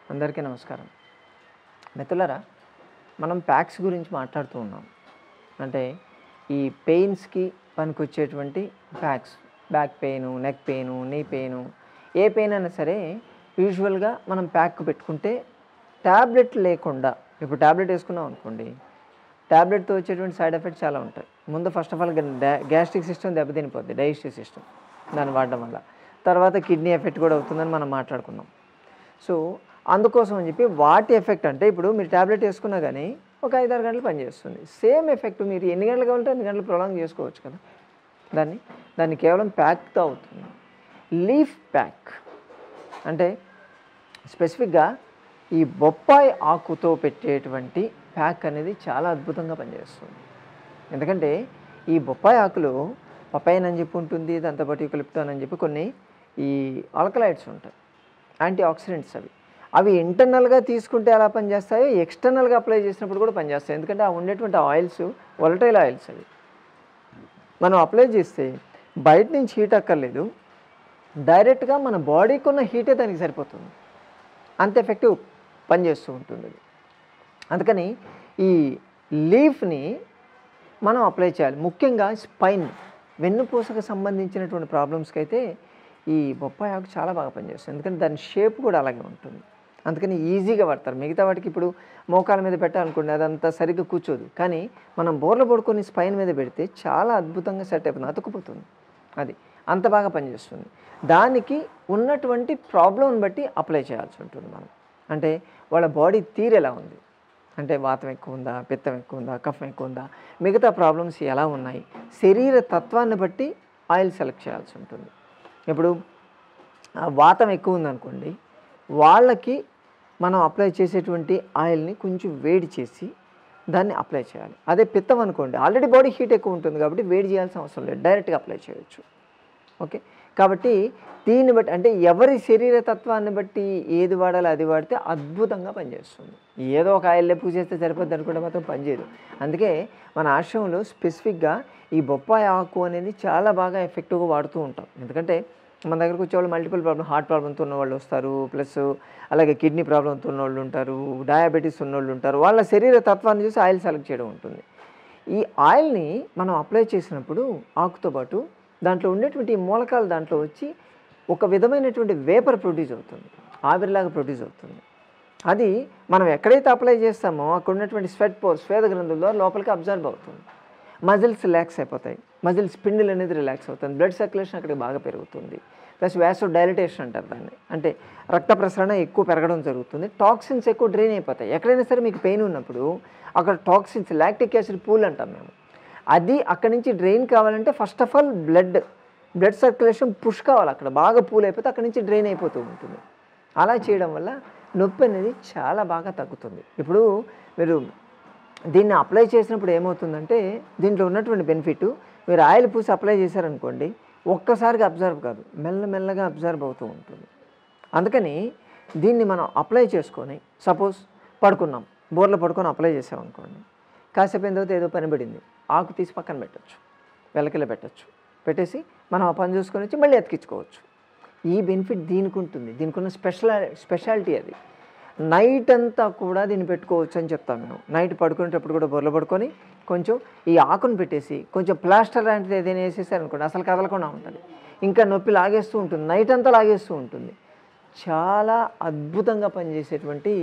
అందరికీ నమస్కారం మిత్రులారా మనం ప్యాక్స్ గురించి మాట్లాడుతూ ఉన్నాం అంటే ఈ పెయిన్స్కి పనికొచ్చేటువంటి packs back pain neck pain knee pain ఏ పెయిన్ అయినా సరే యూజువల్గా మనం ప్యాక్ పెట్టుకుంటే ట్యాబ్లెట్ లేకుండా ఇప్పుడు ట్యాబ్లెట్ వేసుకున్నాం అనుకోండి ట్యాబ్లెట్తో వచ్చేటువంటి సైడ్ ఎఫెక్ట్స్ చాలా ఉంటాయి ముందు first of all gastric system దెబ్బతినిపోద్ది డైజెస్టివ్ సిస్టమ్ దాన్ని వాడడం వల్ల తర్వాత కిడ్నీ ఎఫెక్ట్ కూడా అవుతుందని మనం మాట్లాడుకున్నాం సో అందుకోసం అని చెప్పి వాటి ఎఫెక్ట్ అంటే ఇప్పుడు మీరు ట్యాబ్లెట్ వేసుకున్నా కానీ ఒక ఐదారు గంటలు పనిచేస్తుంది సేమ్ ఎఫెక్ట్ మీరు ఎన్ని గంటలు కావాలంటే అన్ని గంటలు ప్రొలాంగ్ చేసుకోవచ్చు కదా దాన్ని దాన్ని కేవలం ప్యాక్తో అవుతుంది లీఫ్ ప్యాక్ అంటే స్పెసిఫిక్గా ఈ బొప్పాయి ఆకుతో పెట్టేటువంటి ప్యాక్ అనేది చాలా అద్భుతంగా పనిచేస్తుంది ఎందుకంటే ఈ బొప్పాయి ఆకులో పపాయిన్ అని చెప్పి ఉంటుంది దాంతోపాటు యూకలిప్టాన్ అని చెప్పి కొన్ని ఈ ఆల్కలైడ్స్ ఉంటాయి యాంటీ ఆక్సిడెంట్స్ అవి అవి ఇంటర్నల్గా తీసుకుంటే ఎలా పనిచేస్తాయో ఎక్స్టర్నల్గా అప్లై చేసినప్పుడు కూడా పనిచేస్తాయి ఎందుకంటే ఆ ఉండేటువంటి ఆయిల్స్ వొలటైల్ ఆయిల్స్ అవి మనం అప్లై చేస్తే బయట నుంచి హీట్ అక్కర్లేదు డైరెక్ట్గా మన బాడీకి ఉన్న హీటే దానికి సరిపోతుంది అంత ఎఫెక్టివ్ పనిచేస్తూ ఉంటుంది అది అందుకని ఈ లీఫ్ని మనం అప్లై చేయాలి ముఖ్యంగా స్పైన్ వెన్నుపూసకు సంబంధించినటువంటి ప్రాబ్లమ్స్కి అయితే ఈ బొప్పాయి ఆకు చాలా బాగా పనిచేస్తుంది ఎందుకంటే దాని షేప్ కూడా అలాగే ఉంటుంది అందుకని ఈజీగా పడతారు మిగతా వాటికి ఇప్పుడు మోకాల మీద పెట్టాలనుకోండి అదంతా సరిగ్గా కూర్చోదు కానీ మనం బోర్ల పడుకొని స్పైన్ మీద పెడితే చాలా అద్భుతంగా సెట్ అయిపోతుంది అతుకుపోతుంది అది అంత బాగా పనిచేస్తుంది దానికి ఉన్నటువంటి ప్రాబ్లంని బట్టి అప్లై చేయాల్సి ఉంటుంది మనం అంటే వాళ్ళ బాడీ తీరు ఎలా ఉంది అంటే వాతం ఎక్కువ ఉందా పిత్తం ఎక్కువ ఉందా కఫం ఎక్కువ ఉందా మిగతా ప్రాబ్లమ్స్ ఎలా ఉన్నాయి శరీర తత్వాన్ని బట్టి ఆయిల్ సెలెక్ట్ చేయాల్సి ఉంటుంది ఇప్పుడు ఆ వాతం ఎక్కువ ఉందనుకోండి వాళ్ళకి మనం అప్లై చేసేటువంటి ఆయిల్ని కొంచెం వేడి చేసి దాన్ని అప్లై చేయాలి అదే పిత్తం అనుకోండి ఆల్రెడీ బాడీ హీట్ ఎక్కువ ఉంటుంది కాబట్టి వేడి చేయాల్సిన అవసరం లేదు డైరెక్ట్గా అప్లై చేయొచ్చు ఓకే కాబట్టి దీన్ని బట్టి అంటే ఎవరి శరీర తత్వాన్ని బట్టి ఏది వాడాలో అది వాడితే అద్భుతంగా పనిచేస్తుంది ఏదో ఒక ఆయిల్ పూజ చేస్తే సరిపోద్ది అనుకుంటే మాత్రం పనిచేయదు అందుకే మన ఆశ్రమంలో స్పెసిఫిక్గా ఈ బొప్పాయి ఆకు అనేది చాలా బాగా ఎఫెక్టివ్గా వాడుతూ ఉంటాం ఎందుకంటే మన దగ్గరకు వచ్చే వాళ్ళు మల్టిపుల్ ప్రాబ్లమ్ హార్ట్ ప్రాబ్లంతో ఉన్న వాళ్ళు వస్తారు ప్లస్ అలాగే కిడ్నీ ప్రాబ్లంతో ఉన్న వాళ్ళు ఉంటారు డయాబెటీస్ ఉన్న వాళ్ళు ఉంటారు వాళ్ళ శరీర తత్వాన్ని చూసి ఆయిల్ సెలెక్ట్ చేయడం ఉంటుంది ఈ ఆయిల్ని మనం అప్లై చేసినప్పుడు ఆకుతో పాటు దాంట్లో ఉండేటువంటి ఈ మూలకాలు దాంట్లో వచ్చి ఒక విధమైనటువంటి వేపర్ ప్రొడ్యూస్ అవుతుంది ఆవిరిలాగా ప్రొడ్యూస్ అవుతుంది అది మనం ఎక్కడైతే అప్లై చేస్తామో అక్కడ ఉన్నటువంటి స్వెట్ పో స్వేద గ్రంథుల ద్వారా లోపలికి అబ్జర్వ్ అవుతుంది మజిల్స్ రిలాక్స్ అయిపోతాయి మజిల్స్ స్పిండిల్ అనేది రిలాక్స్ అవుతుంది బ్లడ్ సర్క్యులేషన్ అక్కడికి బాగా పెరుగుతుంది ప్లస్ వ్యాసో డైలిటేషన్ అంటారు దాన్ని అంటే రక్త ప్రసరణ ఎక్కువ పెరగడం జరుగుతుంది టాక్సిన్స్ ఎక్కువ డ్రైన్ అయిపోతాయి ఎక్కడైనా సరే మీకు పెయిన్ ఉన్నప్పుడు అక్కడ టాక్సిన్స్ లాక్టిక్ యాసిడ్ పూల్ అంటాం మేము అది అక్కడి నుంచి డ్రైన్ కావాలంటే first of all blood blood circulation push కావాలి అక్కడ బాగా పూల్ అయిపోతే అక్కడి నుంచి డ్రైన్ అయిపోతూ ఉంటుంది అలా చేయడం వల్ల నొప్పి అనేది చాలా బాగా తగ్గుతుంది ఇప్పుడు మీరు దీన్ని అప్లై చేసినప్పుడు ఏమవుతుందంటే దీంట్లో ఉన్నటువంటి బెనిఫిట్ మీరు ఆయిల్ పూసి అప్లై చేశారనుకోండి ఒక్కసారిగా అబ్జర్వ్ కాదు మెల్లమెల్లగా అబ్జర్వ్ అవుతూ ఉంటుంది అందుకని దీన్ని మనం అప్లై చేసుకొని సపోజ్ పడుకున్నాం బోర్లో పడుకొని అప్లై చేసామనుకోండి కాసేపు అయిన తర్వాత ఏదో పని పడింది ఆకు తీసి పక్కన పెట్టచ్చు వెలకిలో పెట్టచ్చు పెట్టేసి మనం ఆ పని చూసుకొని వచ్చి మళ్ళీ ఎతికించుకోవచ్చు ఈ బెనిఫిట్ దీనికి ఉంటుంది దీనికి ఉన్న స్పెషల్ స్పెషాలిటీ అది నైట్ అంతా కూడా దీన్ని పెట్టుకోవచ్చు అని చెప్తాం మేము నైట్ పడుకునేటప్పుడు కూడా బొర్రలో పడుకొని కొంచెం ఈ ఆకును పెట్టేసి కొంచెం ప్లాస్టర్ లాంటిది ఏదైనా వేసేసారనుకోండి అసలు కదలకుండా ఉంటుంది ఇంకా నొప్పి లాగేస్తూ ఉంటుంది నైట్ అంతా లాగేస్తూ ఉంటుంది చాలా అద్భుతంగా పనిచేసేటువంటి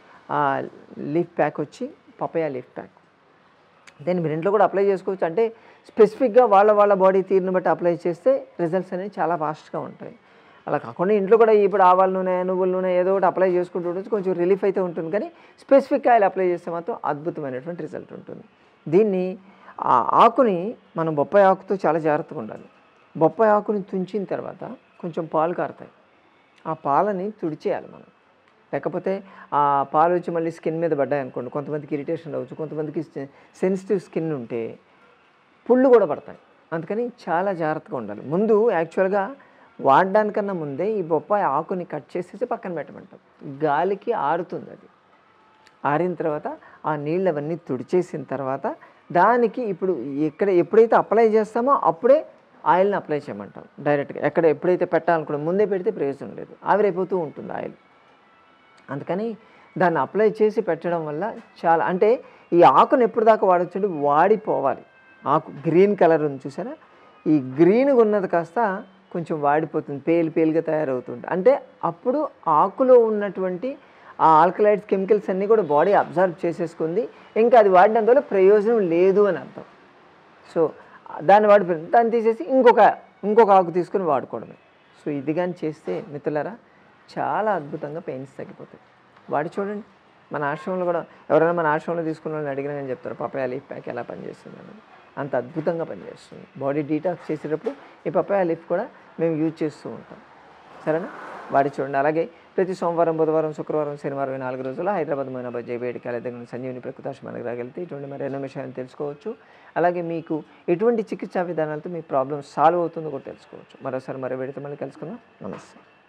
లీఫ్ ప్యాక్ వచ్చి పపయా లీఫ్ ప్యాక్ దీన్ని మీరు ఇంట్లో కూడా అప్లై చేసుకోవచ్చు అంటే స్పెసిఫిక్గా వాళ్ళ వాళ్ళ బాడీ తీరుని బట్టి అప్లై చేస్తే రిజల్ట్స్ అనేవి చాలా ఫాస్ట్గా ఉంటాయి అలా కాకుండా ఇంట్లో కూడా ఇప్పుడు ఆవాల నూనె నువ్వుల నూనె ఏదో ఒకటి అప్లై చేసుకుంటూ ఉండొచ్చు కొంచెం రిలీఫ్ అయితే ఉంటుంది కానీ స్పెసిఫిక్ ఆయిల్ అప్లై చేస్తే మాత్రం అద్భుతమైనటువంటి రిజల్ట్ ఉంటుంది దీన్ని ఆ ఆకుని మనం బొప్పాయి ఆకుతో చాలా జాగ్రత్తగా ఉండాలి బొప్పాయి ఆకుని తుంచిన తర్వాత కొంచెం పాలు కారుతాయి ఆ పాలని తుడిచేయాలి మనం లేకపోతే ఆ పాలు వచ్చి మళ్ళీ స్కిన్ మీద పడ్డాయి అనుకోండి కొంతమందికి ఇరిటేషన్ అవ్వచ్చు కొంతమందికి సెన్సిటివ్ స్కిన్ ఉంటే పుళ్ళు కూడా పడతాయి అందుకని చాలా జాగ్రత్తగా ఉండాలి ముందు యాక్చువల్గా వాడడానికన్నా ముందే ఈ బొప్పాయి ఆకుని కట్ చేసేసి పక్కన పెట్టమంటాం గాలికి ఆరుతుంది అది ఆరిన తర్వాత ఆ నీళ్ళు అవన్నీ తుడిచేసిన తర్వాత దానికి ఇప్పుడు ఎక్కడ ఎప్పుడైతే అప్లై చేస్తామో అప్పుడే ఆయిల్ని అప్లై చేయమంటాం డైరెక్ట్గా ఎక్కడ ఎప్పుడైతే పెట్టాలనుకున్నా ముందే పెడితే ప్రయోజనం లేదు ఆవిరైపోతూ ఉంటుంది ఆయిల్ అందుకని దాన్ని అప్లై చేసి పెట్టడం వల్ల చాలా అంటే ఈ ఆకును ఎప్పుడు దాకా వాడచ్చు వాడిపోవాలి ఆకు గ్రీన్ కలర్ ఉంది చూసారా ఈ గ్రీన్గా ఉన్నది కాస్త కొంచెం వాడిపోతుంది పేలు పేలుగా తయారవుతుంది అంటే అప్పుడు ఆకులో ఉన్నటువంటి ఆ ఆల్కలైడ్స్ కెమికల్స్ అన్నీ కూడా బాడీ అబ్జర్వ్ చేసేసుకుంది ఇంకా అది వాడినంత వల్ల ప్రయోజనం లేదు అని అర్థం సో దాన్ని వాడిపోయింది దాన్ని తీసేసి ఇంకొక ఇంకొక ఆకు తీసుకుని వాడుకోవడమే సో ఇది కానీ చేస్తే మిత్రులారా చాలా అద్భుతంగా పెయిన్స్ తగ్గిపోతాయి వాడి చూడండి మన ఆశ్రమంలో కూడా ఎవరైనా మన ఆశ్రమంలో తీసుకున్న వాళ్ళని అడిగినా నేను చెప్తారు పపాయ లీఫ్ ప్యాక్ ఎలా పనిచేస్తుంది అనేది అంత అద్భుతంగా పనిచేస్తుంది బాడీ డీటాక్స్ చేసేటప్పుడు ఈ పపాయ లీఫ్ కూడా మేము యూజ్ చేస్తూ ఉంటాం సరేనా వాడి చూడండి అలాగే ప్రతి సోమవారం బుధవారం శుక్రవారం శనివారం ఈ నాలుగు రోజులు హైదరాబాద్ మొయినాబాద్ జేబేడి కాలేజ్ దగ్గర ఉన్న సంజీవిని ప్రకృతాశ్రమానికి రాగలిగితే ఇటువంటి మరి ఎన్నో విషయాలు తెలుసుకోవచ్చు అలాగే మీకు ఎటువంటి చికిత్సా విధానాలతో మీ ప్రాబ్లమ్ సాల్వ్ అవుతుందో కూడా తెలుసుకోవచ్చు మరోసారి మరో వేడితో మళ్ళీ కలుసుకుందాం నమస్తే